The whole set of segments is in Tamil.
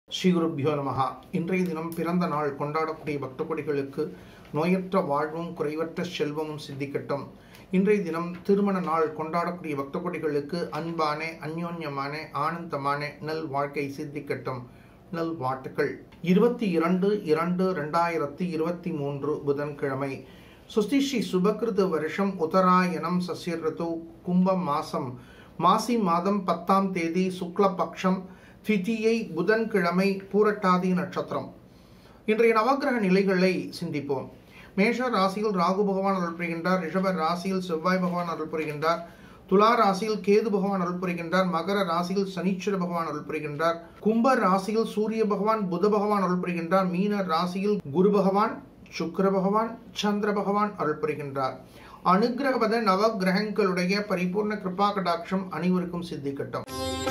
ஸ்ரீகுருப்பியோ நமகா இன்றைய தினம் பிறந்த நாள் கொண்டாடக்கூடிய பக்த கொடிகளுக்கு நோயற்ற வாழ்வும் குறைவற்ற செல்வமும் சித்திக்கட்டும் இன்றைய தினம் திருமண நாள் கொண்டாடக்கூடிய பக்த கொடிகளுக்கு அன்பான அந்யோன்யமான ஆனந்தமான நல் வாழ்க்கை சித்திக்கட்டும் நல் வாழ்த்துக்கள் இருபத்தி இரண்டு இரண்டு ரெண்டாயிரத்தி இருபத்தி மூன்று புதன்கிழமை சுஸ்தி ஸ்ரீ சுபகிருத வருஷம் உத்தராயணம் சசிர் ரிது கும்பம் மாசம் மாசி மாதம் பத்தாம் தேதி சுக்லபக்ஷம் திதியை புதன்கிழமை பூரட்டாதி நட்சத்திரம் இன்றைய நவக்கிரக நிலைகளை சிந்திப்போம் மேஷ ராசியில் ராகு பகவான் அருள் புரிகின்றார் ரிஷப ராசியில் செவ்வாய் பகவான் அருள் புரிகின்றார் துலா ராசியில் கேது பகவான் அருள் புரிகின்றார் மகர ராசியில் சனீஸ்வர பகவான் அருள் புரிகின்றார் கும்ப ராசியில் சூரிய பகவான் புத பகவான் அருள் புரிகின்றார் மீன ராசியில் குரு பகவான் சுக்கிர பகவான் சந்திர பகவான் அருள் புரிகின்றார் அனுகிரகபத நவ கிரகங்களுடைய பரிபூர்ண கிருபா கடாட்சம் அனைவருக்கும் சித்திக்கட்டும்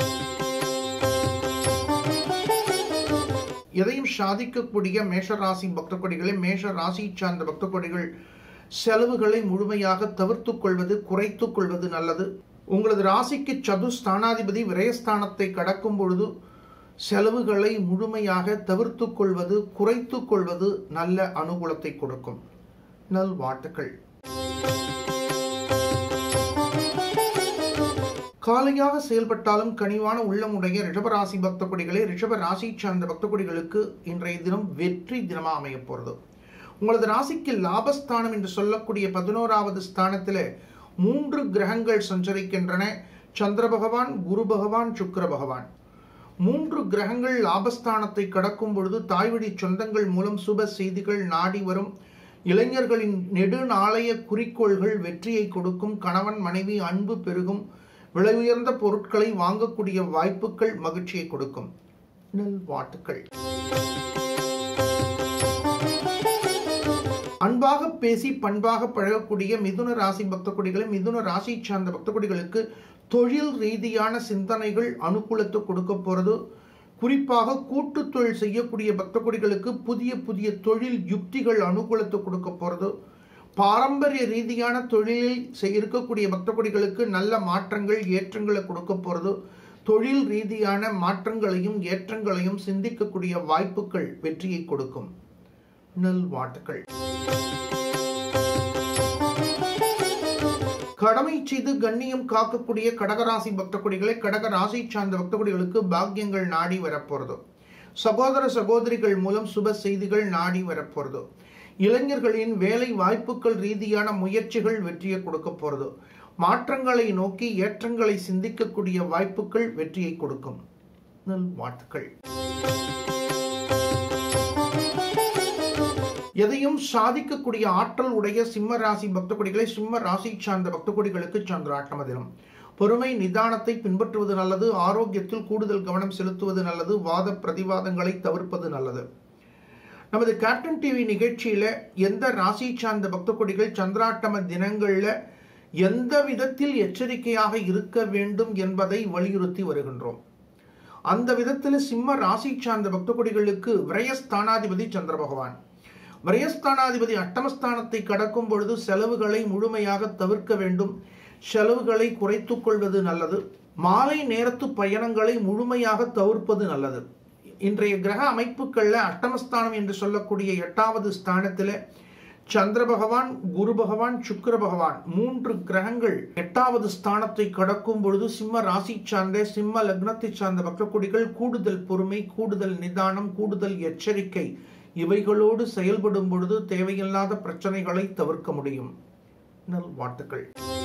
எதையும் சாதிக்கக்கூடிய மேஷ ராசி பக்த கொடிகளை மேஷ ராசி சார்ந்த பக்த கொடிகள் செலவுகளை முழுமையாக தவிர்த்துக் கொள்வது குறைத்துக் கொள்வது நல்லது உங்களது ராசிக்கு சதுஸ்தானாதிபதி விரயஸ்தானத்தை கடக்கும் பொழுது செலவுகளை முழுமையாக தவிர்த்துக் கொள்வது குறைத்துக் கொள்வது நல்ல அனுகூலத்தை கொடுக்கும் நல் வாழ்த்துக்கள் காலையாக செயல்பட்டாலும் கனிவான உள்ளமுடைய ரிஷபராசி பக்த கொடிகளே ரிஷப ராசி சார்ந்த பக்த கொடிகளுக்கு இன்றைய தினம் வெற்றி தினமா அமைய போறது உங்களது ராசிக்கு லாபஸ்தானம் என்று சொல்லக்கூடிய பதினோராவது ஸ்தானத்தில் மூன்று கிரகங்கள் சஞ்சரிக்கின்றன சந்திர பகவான் குரு பகவான் சுக்கர பகவான் மூன்று கிரகங்கள் லாபஸ்தானத்தை கடக்கும் பொழுது தாய்வழி சொந்தங்கள் மூலம் சுப செய்திகள் நாடி வரும் இளைஞர்களின் நெடுநாளைய குறிக்கோள்கள் வெற்றியை கொடுக்கும் கணவன் மனைவி அன்பு பெருகும் விலை உயர்ந்த பொருட்களை வாங்கக்கூடிய வாய்ப்புகள் மகிழ்ச்சியை கொடுக்கும் நல் வாழ்த்துக்கள் அன்பாக பேசி பண்பாக பழகக்கூடிய மிதுன ராசி பக்த கொடிகளை மிதுன ராசி சார்ந்த பக்த கொடிகளுக்கு தொழில் ரீதியான சிந்தனைகள் அனுகூலத்தை கொடுக்க போறது குறிப்பாக கூட்டு தொழில் செய்யக்கூடிய பக்த கொடிகளுக்கு புதிய புதிய தொழில் யுக்திகள் அனுகூலத்தை கொடுக்க போறது பாரம்பரிய ரீதியான தொழிலில் இருக்கக்கூடிய பக்த கொடிகளுக்கு நல்ல மாற்றங்கள் ஏற்றங்களை கொடுக்க போறது தொழில் ரீதியான மாற்றங்களையும் ஏற்றங்களையும் சிந்திக்கக்கூடிய வாய்ப்புகள் வெற்றியை கொடுக்கும் நல் வாழ்த்துக்கள் கடமை செய்து கண்ணியம் காக்கக்கூடிய கடகராசி பக்த கொடிகளை கடக ராசி சார்ந்த பக்த கொடிகளுக்கு பாக்கியங்கள் நாடி வரப்போறது சகோதர சகோதரிகள் மூலம் சுப செய்திகள் நாடி வரப்போறது இளைஞர்களின் வேலை வாய்ப்புகள் ரீதியான முயற்சிகள் வெற்றியை கொடுக்க போறது மாற்றங்களை நோக்கி ஏற்றங்களை சிந்திக்கக்கூடிய வாய்ப்புகள் வெற்றியை கொடுக்கும் நல் வாழ்த்துக்கள் எதையும் சாதிக்கக்கூடிய ஆற்றல் உடைய சிம்ம ராசி பக்த கொடிகளை சிம்ம ராசி சார்ந்த பக்த கொடிகளுக்கு சந்திராட்டம தினம் பொறுமை நிதானத்தை பின்பற்றுவது நல்லது ஆரோக்கியத்தில் கூடுதல் கவனம் செலுத்துவது நல்லது வாத பிரதிவாதங்களை தவிர்ப்பது நல்லது நமது கேப்டன் டிவி நிகழ்ச்சியில எந்த ராசி சார்ந்த பக்த கொடிகள் சந்திராட்டம தினங்கள்ல எந்த விதத்தில் எச்சரிக்கையாக இருக்க வேண்டும் என்பதை வலியுறுத்தி வருகின்றோம் அந்த விதத்தில் சிம்ம ராசி சார்ந்த பக்த கொடிகளுக்கு விரயஸ்தானாதிபதி சந்திர பகவான் விரயஸ்தானாதிபதி அட்டமஸ்தானத்தை கடக்கும் பொழுது செலவுகளை முழுமையாக தவிர்க்க வேண்டும் செலவுகளை குறைத்துக் கொள்வது நல்லது மாலை நேரத்து பயணங்களை முழுமையாக தவிர்ப்பது நல்லது இன்றைய கிரக அமைப்புகள்ல அட்டமஸ்தானம் என்று சொல்லக்கூடிய எட்டாவது ஸ்தானத்தில் சந்திர பகவான் குரு பகவான் சுக்கர பகவான் மூன்று கிரகங்கள் எட்டாவது ஸ்தானத்தை கடக்கும் பொழுது சிம்ம ராசி சார்ந்த சிம்ம லக்னத்தை சார்ந்த பக்தக்குடிகள் கூடுதல் பொறுமை கூடுதல் நிதானம் கூடுதல் எச்சரிக்கை இவைகளோடு செயல்படும் பொழுது தேவையில்லாத பிரச்சனைகளை தவிர்க்க முடியும் நல் வாழ்த்துக்கள்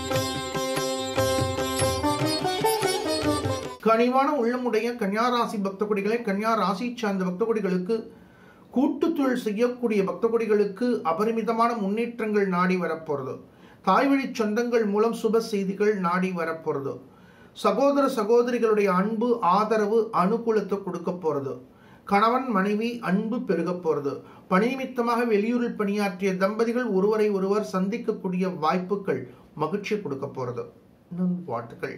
கனிவான உள்ளமுடைய கன்னியாராசி பக்த கொடிகளை கன்னியா ராசி சார்ந்த பக்த கொடிகளுக்கு கூட்டு தொழில் செய்யக்கூடிய பக்த கொடிகளுக்கு அபரிமிதமான முன்னேற்றங்கள் நாடி வரப்போறது தாய்வழி சொந்தங்கள் மூலம் சுப செய்திகள் நாடி வரப்போறது சகோதர சகோதரிகளுடைய அன்பு ஆதரவு அனுகூலத்தை கொடுக்க போறது கணவன் மனைவி அன்பு பெருக போறது பணி நிமித்தமாக வெளியூரில் பணியாற்றிய தம்பதிகள் ஒருவரை ஒருவர் சந்திக்கக்கூடிய வாய்ப்புகள் மகிழ்ச்சி கொடுக்க போறது வாழ்த்துக்கள்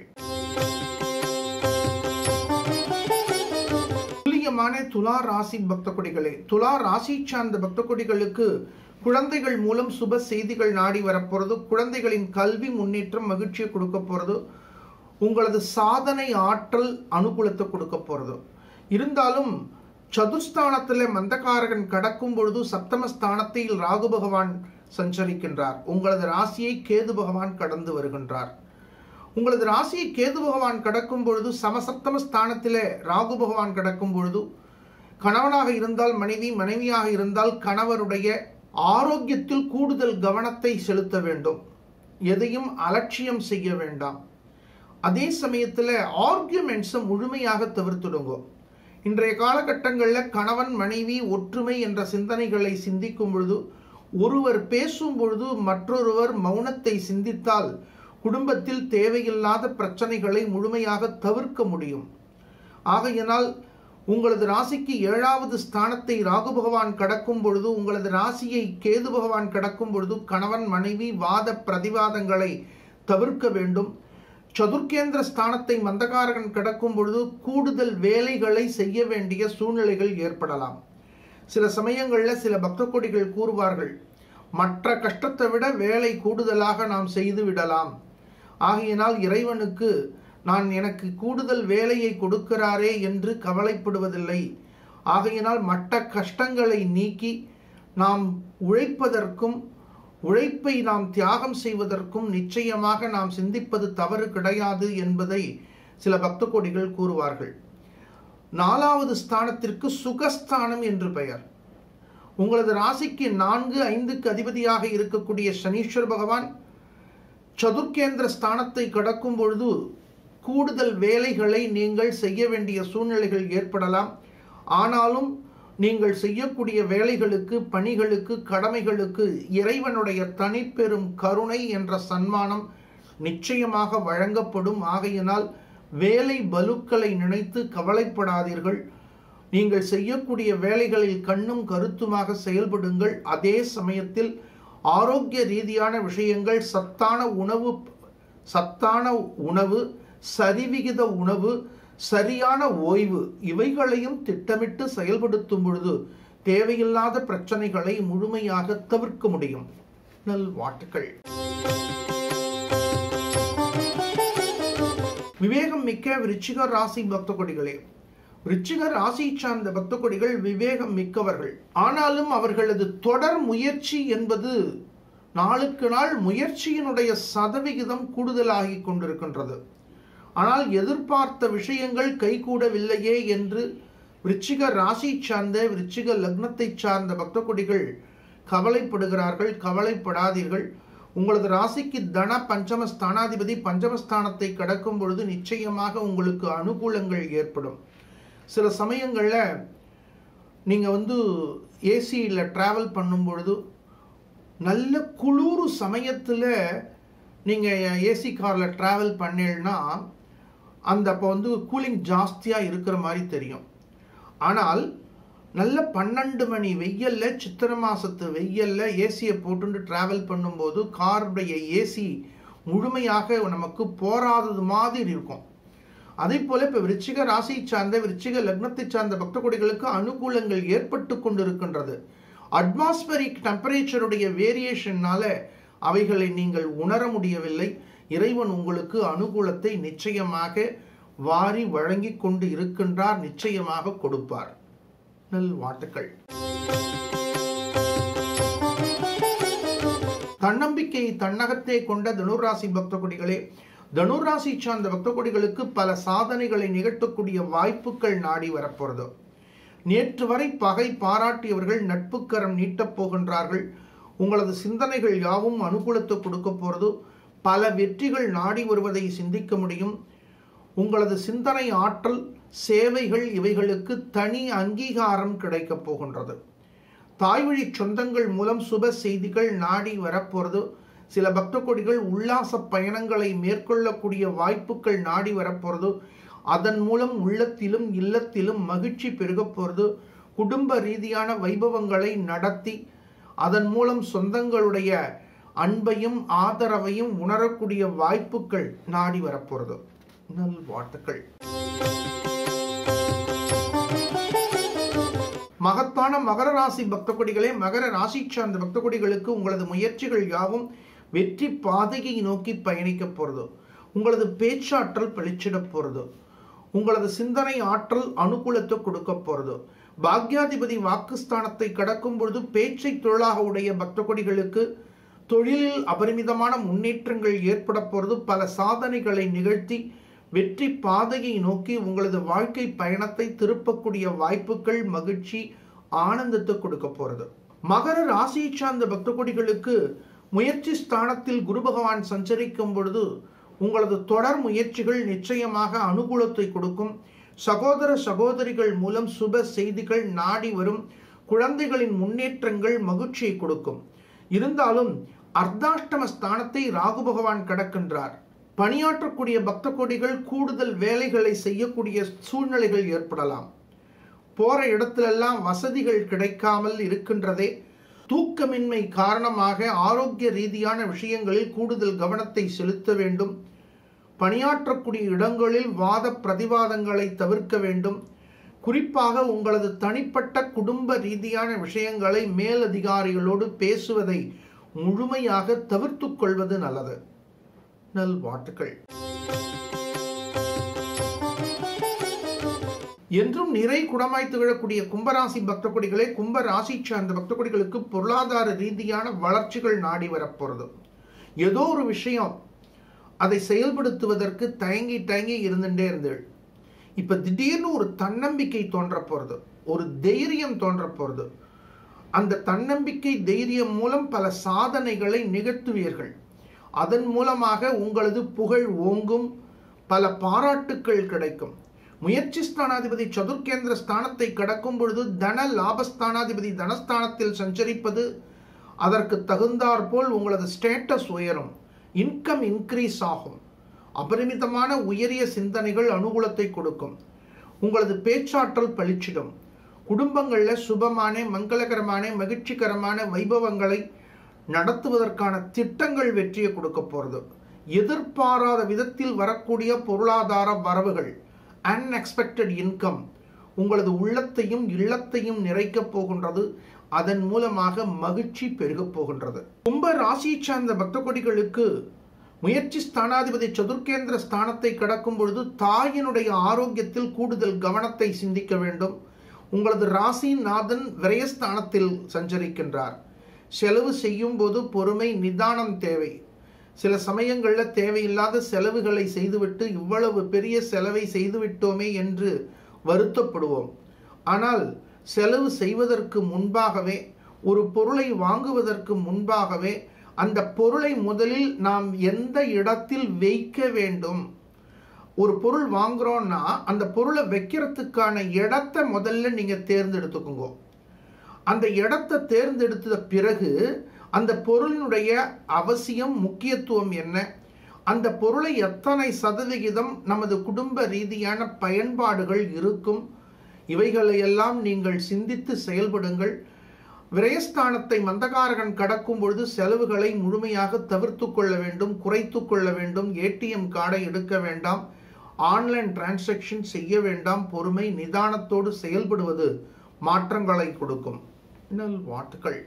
துல்லியமான துலா ராசி பக்த கொடிகளே துலா ராசி சார்ந்த பக்த கொடிகளுக்கு குழந்தைகள் மூலம் சுப செய்திகள் நாடி வரப்போறது குழந்தைகளின் கல்வி முன்னேற்றம் மகிழ்ச்சியை கொடுக்க போறது உங்களது சாதனை ஆற்றல் அனுகூலத்தை கொடுக்க போறது இருந்தாலும் சதுஸ்தானத்தில் மந்தகாரகன் கடக்கும் பொழுது சப்தமஸ்தானத்தில் ராகு பகவான் சஞ்சரிக்கின்றார் உங்களது ராசியை கேது பகவான் கடந்து வருகின்றார் உங்களது ராசியை கேது பகவான் கடக்கும் பொழுது சமசப்தம ஸ்தானத்திலே ராகு பகவான் கடக்கும் பொழுது கணவனாக இருந்தால் மனைவி மனைவியாக இருந்தால் கணவருடைய ஆரோக்கியத்தில் கூடுதல் கவனத்தை செலுத்த வேண்டும் எதையும் அலட்சியம் செய்ய வேண்டாம் அதே சமயத்தில் ஆர்கியூமெண்ட்ஸை முழுமையாக தவிர்த்துடுங்க இன்றைய காலகட்டங்களில் கணவன் மனைவி ஒற்றுமை என்ற சிந்தனைகளை சிந்திக்கும் பொழுது ஒருவர் பேசும் பொழுது மற்றொருவர் மௌனத்தை சிந்தித்தால் குடும்பத்தில் தேவையில்லாத பிரச்சனைகளை முழுமையாக தவிர்க்க முடியும் ஆகையினால் உங்களது ராசிக்கு ஏழாவது ஸ்தானத்தை ராகு பகவான் கடக்கும் பொழுது உங்களது ராசியை கேது பகவான் கடக்கும் பொழுது கணவன் மனைவி வாத பிரதிவாதங்களை தவிர்க்க வேண்டும் சதுர்கேந்திர ஸ்தானத்தை மந்தகாரகன் கடக்கும் பொழுது கூடுதல் வேலைகளை செய்ய வேண்டிய சூழ்நிலைகள் ஏற்படலாம் சில சமயங்களில் சில பக்த கொடிகள் கூறுவார்கள் மற்ற கஷ்டத்தை விட வேலை கூடுதலாக நாம் செய்து விடலாம் ஆகையினால் இறைவனுக்கு நான் எனக்கு கூடுதல் வேலையை கொடுக்கிறாரே என்று கவலைப்படுவதில்லை ஆகையினால் மற்ற கஷ்டங்களை நீக்கி நாம் உழைப்பதற்கும் உழைப்பை நாம் தியாகம் செய்வதற்கும் நிச்சயமாக நாம் சிந்திப்பது தவறு கிடையாது என்பதை சில பக்த கோடிகள் கூறுவார்கள் நாலாவது ஸ்தானத்திற்கு சுகஸ்தானம் என்று பெயர் உங்களது ராசிக்கு நான்கு ஐந்துக்கு அதிபதியாக இருக்கக்கூடிய சனீஸ்வர் பகவான் சதுர்கேந்திர ஸ்தானத்தை கடக்கும் பொழுது கூடுதல் வேலைகளை நீங்கள் செய்ய வேண்டிய சூழ்நிலைகள் ஏற்படலாம் ஆனாலும் நீங்கள் செய்யக்கூடிய வேலைகளுக்கு பணிகளுக்கு கடமைகளுக்கு இறைவனுடைய தனிப்பெரும் கருணை என்ற சன்மானம் நிச்சயமாக வழங்கப்படும் ஆகையினால் வேலை பலுக்களை நினைத்து கவலைப்படாதீர்கள் நீங்கள் செய்யக்கூடிய வேலைகளில் கண்ணும் கருத்துமாக செயல்படுங்கள் அதே சமயத்தில் ஆரோக்கிய ரீதியான விஷயங்கள் சத்தான உணவு சத்தான உணவு சரிவிகித உணவு சரியான ஓய்வு இவைகளையும் திட்டமிட்டு செயல்படுத்தும் பொழுது தேவையில்லாத பிரச்சனைகளை முழுமையாக தவிர்க்க முடியும் நல் வாழ்த்துக்கள் விவேகம் மிக்க விருச்சிக ராசி பக்த கொடிகளே விருச்சிக ராசி சார்ந்த பக்த கொடிகள் விவேகம் மிக்கவர்கள் ஆனாலும் அவர்களது தொடர் முயற்சி என்பது நாளுக்கு நாள் முயற்சியினுடைய சதவிகிதம் கூடுதலாகி கொண்டிருக்கின்றது ஆனால் எதிர்பார்த்த விஷயங்கள் கைகூடவில்லையே என்று விருச்சிக ராசி சார்ந்த விருச்சிக லக்னத்தை சார்ந்த பக்த கொடிகள் கவலைப்படுகிறார்கள் கவலைப்படாதீர்கள் உங்களது ராசிக்கு தன பஞ்சம ஸ்தானாதிபதி பஞ்சமஸ்தானத்தை கடக்கும் பொழுது நிச்சயமாக உங்களுக்கு அனுகூலங்கள் ஏற்படும் சில சமயங்களில் நீங்கள் வந்து ஏசியில் ட்ராவல் பண்ணும் பொழுது நல்ல குளிர் சமயத்தில் நீங்கள் ஏசி காரில் ட்ராவல் பண்ணீங்கன்னா அந்த அப்போ வந்து கூலிங் ஜாஸ்தியாக இருக்கிற மாதிரி தெரியும் ஆனால் நல்ல பன்னெண்டு மணி வெயில்ல சித்திரை மாசத்து வெயில்ல ஏசியை போட்டுட்டு டிராவல் பண்ணும்போது காருடைய ஏசி முழுமையாக நமக்கு போராதது மாதிரி இருக்கும் அதே போல இப்ப விருச்சிக ராசியை சார்ந்த விருச்சிக லக்னத்தை சார்ந்த பக்த கொடிகளுக்கு அனுகூலங்கள் ஏற்பட்டு கொண்டிருக்கின்றது அட்மாஸ்பரிக் டெம்பரேச்சருடைய வேரியேஷன்னால அவைகளை நீங்கள் உணர முடியவில்லை இறைவன் உங்களுக்கு அனுகூலத்தை நிச்சயமாக வாரி வழங்கி கொண்டு இருக்கின்றார் நிச்சயமாக கொடுப்பார் நல் வாழ்த்துக்கள் தன்னம்பிக்கை தன்னகத்தே கொண்ட தனுராசி பக்த கொடிகளே தனுராசி சார்ந்த பக்த கொடிகளுக்கு பல சாதனைகளை நிகழ்த்தக்கூடிய வாய்ப்புகள் நாடி வரப்போறது நேற்று வரை பகை பாராட்டியவர்கள் நட்புக்கரம் நீட்டப் போகின்றார்கள் உங்களது சிந்தனைகள் யாவும் அனுகூலத்தை கொடுக்க போறது பல வெற்றிகள் நாடி வருவதை சிந்திக்க முடியும் உங்களது சிந்தனை ஆற்றல் சேவைகள் இவைகளுக்கு தனி அங்கீகாரம் கிடைக்கப் போகின்றது தாய்வழி சொந்தங்கள் மூலம் சுப செய்திகள் நாடி வரப்போறது சில பக்த கொடிகள் உல்லாச பயணங்களை மேற்கொள்ளக்கூடிய வாய்ப்புகள் நாடி வரப்போறது அதன் மூலம் உள்ளத்திலும் இல்லத்திலும் மகிழ்ச்சி பெருகப் போகிறது குடும்ப ரீதியான வைபவங்களை நடத்தி அதன் மூலம் சொந்தங்களுடைய அன்பையும் ஆதரவையும் உணரக்கூடிய வாய்ப்புகள் நாடி வரப்போகிறது நல் வாழ்த்துக்கள் மகத்தான மகர ராசி பக்த கொடிகளே மகர ராசி சார்ந்த பக்த கொடிகளுக்கு உங்களது முயற்சிகள் யாவும் வெற்றி பாதையை நோக்கி பயணிக்க போகிறது உங்களது பேச்சாற்றல் பளிச்சிட போகிறது உங்களது சிந்தனை ஆற்றல் அனுகூலத்தை கொடுக்க போகிறது பாக்யாதிபதி வாக்குஸ்தானத்தை கடக்கும் பொழுது பேச்சை தொழிலாக உடைய பக்த கொடிகளுக்கு தொழிலில் அபரிமிதமான முன்னேற்றங்கள் ஏற்பட போறது பல சாதனைகளை நிகழ்த்தி வெற்றி பாதையை நோக்கி உங்களது வாழ்க்கை பயணத்தை திருப்பக்கூடிய வாய்ப்புகள் மகிழ்ச்சி ஆனந்தத்தை கொடுக்க போறது மகர ராசியை சார்ந்த பக்த கொடிகளுக்கு முயற்சி ஸ்தானத்தில் குரு பகவான் சஞ்சரிக்கும் பொழுது உங்களது தொடர் முயற்சிகள் நிச்சயமாக அனுகூலத்தை கொடுக்கும் சகோதர சகோதரிகள் மூலம் சுப செய்திகள் நாடி வரும் குழந்தைகளின் முன்னேற்றங்கள் மகிழ்ச்சியை கொடுக்கும் இருந்தாலும் அர்த்தாஷ்டம ஸ்தானத்தை ராகு பகவான் கடக்கின்றார் பணியாற்றக்கூடிய பக்த கொடிகள் கூடுதல் வேலைகளை செய்யக்கூடிய சூழ்நிலைகள் ஏற்படலாம் போற இடத்திலெல்லாம் வசதிகள் கிடைக்காமல் இருக்கின்றதே தூக்கமின்மை காரணமாக ஆரோக்கிய ரீதியான விஷயங்களில் கூடுதல் கவனத்தை செலுத்த வேண்டும் பணியாற்றக்கூடிய இடங்களில் வாத பிரதிவாதங்களை தவிர்க்க வேண்டும் குறிப்பாக உங்களது தனிப்பட்ட குடும்ப ரீதியான விஷயங்களை மேலதிகாரிகளோடு பேசுவதை முழுமையாக தவிர்த்து கொள்வது நல்லது நல்வாழ்த்துக்கள் என்றும் நிறை குடமாய் திகழக்கூடிய கும்பராசி பக்த கொடிகளே கும்ப ராசி சார்ந்த பக்த கொடிகளுக்கு பொருளாதார ரீதியான வளர்ச்சிகள் நாடி வரப்போறது ஏதோ ஒரு விஷயம் அதை செயல்படுத்துவதற்கு தயங்கி தயங்கி இருந்துட்டே இருந்தேள் இப்ப திடீர்னு ஒரு தன்னம்பிக்கை தோன்ற போறது ஒரு தைரியம் தோன்ற போறது அந்த தன்னம்பிக்கை தைரியம் மூலம் பல சாதனைகளை நிகழ்த்துவீர்கள் அதன் மூலமாக உங்களது புகழ் ஓங்கும் பல பாராட்டுக்கள் கிடைக்கும் முயற்சி ஸ்தானாதிபதி சதுர்கேந்திர ஸ்தானத்தை கடக்கும் பொழுது தன லாபஸ்தானாதிபதி தனஸ்தானத்தில் சஞ்சரிப்பது அதற்கு தகுந்தாற்போல் உங்களது ஸ்டேட்டஸ் உயரும் இன்கம் இன்க்ரீஸ் ஆகும் அபரிமிதமான உயரிய சிந்தனைகள் அனுகூலத்தை கொடுக்கும் உங்களது பேச்சாற்றல் பளிச்சிடும் குடும்பங்களில் சுபமான மங்களகரமான மகிழ்ச்சிகரமான வைபவங்களை நடத்துவதற்கான திட்டங்கள் வெற்றியை கொடுக்க போகிறது எதிர்பாராத விதத்தில் வரக்கூடிய பொருளாதார வரவுகள் அன்எக்ஸ்பெக்டட் இன்கம் உங்களது உள்ளத்தையும் இல்லத்தையும் நிறைக்கப் போகின்றது அதன் மூலமாக மகிழ்ச்சி பெருகப் போகின்றது கும்ப ராசியை சார்ந்த பக்த கொடிகளுக்கு முயற்சி ஸ்தானாதிபதி சதுர்கேந்திர ஸ்தானத்தை கடக்கும் பொழுது தாயினுடைய ஆரோக்கியத்தில் கூடுதல் கவனத்தை சிந்திக்க வேண்டும் உங்களது ராசி நாதன் விரயஸ்தானத்தில் சஞ்சரிக்கின்றார் செலவு செய்யும் போது பொறுமை நிதானம் தேவை சில சமயங்களில் தேவையில்லாத செலவுகளை செய்துவிட்டு இவ்வளவு பெரிய செலவை செய்துவிட்டோமே என்று வருத்தப்படுவோம் ஆனால் செலவு செய்வதற்கு முன்பாகவே ஒரு பொருளை வாங்குவதற்கு முன்பாகவே அந்த பொருளை முதலில் நாம் எந்த இடத்தில் வைக்க வேண்டும் ஒரு பொருள் வாங்குறோம்னா அந்த பொருளை வைக்கிறதுக்கான இடத்தை முதல்ல நீங்க தேர்ந்தெடுத்துக்கோங்க அந்த இடத்தை தேர்ந்தெடுத்த பிறகு அந்த பொருளினுடைய அவசியம் முக்கியத்துவம் என்ன அந்த பொருளை எத்தனை சதவிகிதம் நமது குடும்ப ரீதியான பயன்பாடுகள் இருக்கும் இவைகளையெல்லாம் நீங்கள் சிந்தித்து செயல்படுங்கள் விரயஸ்தானத்தை மந்தகாரகன் கடக்கும் பொழுது செலவுகளை முழுமையாக தவிர்த்து கொள்ள வேண்டும் குறைத்து கொள்ள வேண்டும் ஏடிஎம் கார்டை எடுக்க வேண்டாம் ஆன்லைன் டிரான்சாக்ஷன் செய்ய வேண்டாம் பொறுமை நிதானத்தோடு செயல்படுவது மாற்றங்களை கொடுக்கும் நல் வாழ்த்துக்கள்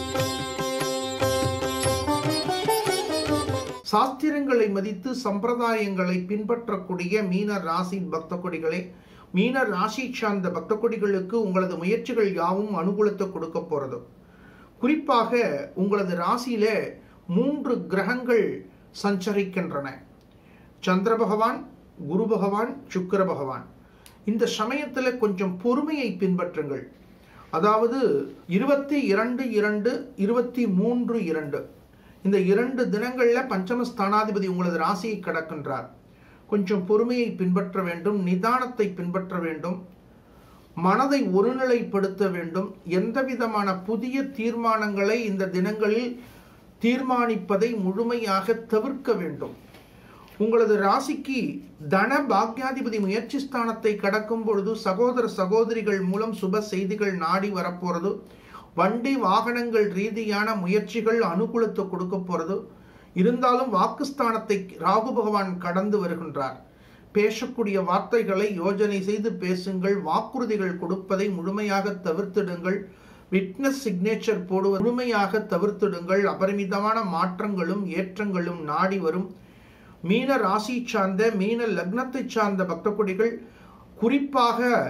சாஸ்திரங்களை மதித்து சம்பிரதாயங்களை பின்பற்றக்கூடிய மீன ராசி பக்த கொடிகளே மீன ராசி சார்ந்த பக்த கொடிகளுக்கு உங்களது முயற்சிகள் யாவும் அனுகூலத்தை கொடுக்க போறது குறிப்பாக உங்களது ராசியில மூன்று கிரகங்கள் சஞ்சரிக்கின்றன சந்திர பகவான் குரு பகவான் சுக்கர பகவான் இந்த சமயத்தில் கொஞ்சம் பொறுமையை பின்பற்றுங்கள் அதாவது இருபத்தி இரண்டு இரண்டு இருபத்தி மூன்று இரண்டு இந்த இரண்டு தினங்களில் பஞ்சம ஸ்தானாதிபதி உங்களது ராசியை கடக்கின்றார் கொஞ்சம் பொறுமையை பின்பற்ற வேண்டும் நிதானத்தை பின்பற்ற வேண்டும் மனதை ஒருநிலைப்படுத்த வேண்டும் எந்த விதமான புதிய தீர்மானங்களை இந்த தினங்களில் தீர்மானிப்பதை முழுமையாக தவிர்க்க வேண்டும் உங்களது ராசிக்கு தன பாக்யாதிபதி முயற்சி ஸ்தானத்தை கடக்கும் பொழுது சகோதர சகோதரிகள் மூலம் சுப செய்திகள் நாடி வரப்போறது வண்டி வாகனங்கள் ரீதியான முயற்சிகள் அனுகூலத்தை கொடுக்க போறது இருந்தாலும் வாக்குஸ்தானத்தை ராகு பகவான் கடந்து வருகின்றார் பேசக்கூடிய வார்த்தைகளை யோஜனை செய்து பேசுங்கள் வாக்குறுதிகள் கொடுப்பதை முழுமையாக தவிர்த்திடுங்கள் விட்னஸ் சிக்னேச்சர் போடுவது முழுமையாக தவிர்த்திடுங்கள் அபரிமிதமான மாற்றங்களும் ஏற்றங்களும் நாடி வரும் மீன ராசி சார்ந்த மீன லக்னத்தை சார்ந்த பக்த கொடிகள் குறிப்பாக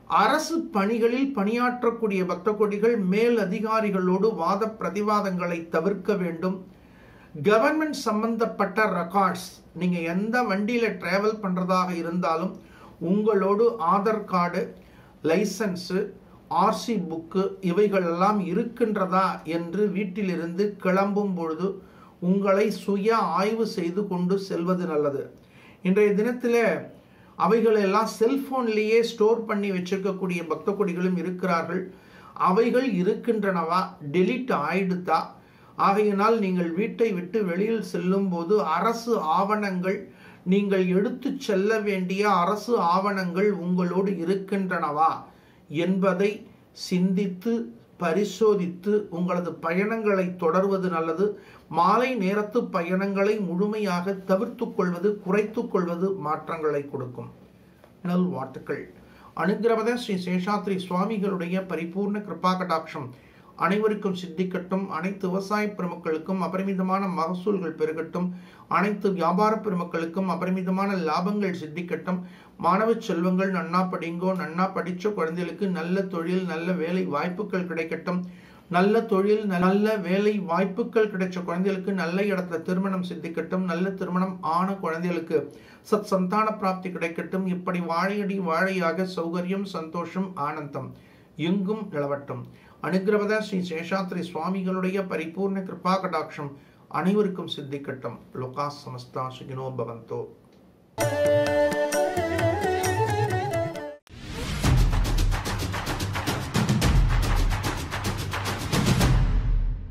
அரசு பணிகளில் பணியாற்றக்கூடிய பக்த கொடிகள் மேல் அதிகாரிகளோடு வாத பிரதிவாதங்களை தவிர்க்க வேண்டும் கவர்மெண்ட் சம்பந்தப்பட்ட ரெக்கார்ட்ஸ் நீங்க எந்த வண்டியில டிராவல் பண்றதாக இருந்தாலும் உங்களோடு Aadhaar card licence RC book இவைகள் எல்லாம் இருக்கின்றதா என்று வீட்டிலிருந்து கிளம்பும் பொழுது உங்களை சுய ஆய்வு செய்து கொண்டு செல்வது நல்லது இன்றைய தினத்தில் அவைகளெல்லாம் செல்போன்லேயே ஸ்டோர் பண்ணி வச்சிருக்கக்கூடிய பக்த கொடிகளும் இருக்கிறார்கள் அவைகள் இருக்கின்றனவா டெலிட் ஆயிடுதா ஆகையினால் நீங்கள் வீட்டை விட்டு வெளியில் செல்லும் போது அரசு ஆவணங்கள் நீங்கள் எடுத்து செல்ல வேண்டிய அரசு ஆவணங்கள் உங்களோடு இருக்கின்றனவா என்பதை சிந்தித்து பரிசோதித்து உங்களது பயணங்களை தொடர்வது நல்லது மாலை நேரத்து பயணங்களை முழுமையாக தவிர்த்து கொள்வது குறைத்து கொள்வது மாற்றங்களை கொடுக்கும் நல் வாட்டுக்கள் அனுகிரவத ஸ்ரீ சேஷாத்ரி சுவாமிகளுடைய பரிபூர்ண கிருபா கடாட்சம் அனைவருக்கும் சித்திக்கட்டும் அனைத்து விவசாய பெருமக்களுக்கும் அபரிமிதமான மகசூல்கள் பெருகட்டும் அனைத்து வியாபார பெருமக்களுக்கும் அபரிமிதமான லாபங்கள் சித்திக்கட்டும் மாணவ செல்வங்கள் நன்னா படிங்கோ நன்னா படிச்ச குழந்தைகளுக்கு நல்ல தொழில் நல்ல வேலை வாய்ப்புகள் கிடைக்கட்டும் நல்ல தொழில் நல்ல வேலை வாய்ப்புகள் கிடைச்ச குழந்தைகளுக்கு நல்ல இடத்துல திருமணம் சித்திக்கட்டும் நல்ல திருமணம் ஆன குழந்தைகளுக்கு சத் சந்தான பிராப்தி கிடைக்கட்டும் இப்படி வாழையடி வாழையாக சௌகரியம் சந்தோஷம் ஆனந்தம் எங்கும் நிலவட்டும் அனுகிரவத ஸ்ரீ சேஷாத்ரி சுவாமிகளுடைய பரிபூர்ண கிருபா கடாட்சம் அனைவருக்கும் சித்திக்கட்டும் லோகா சமஸ்தா சுகினோ பவந்தோ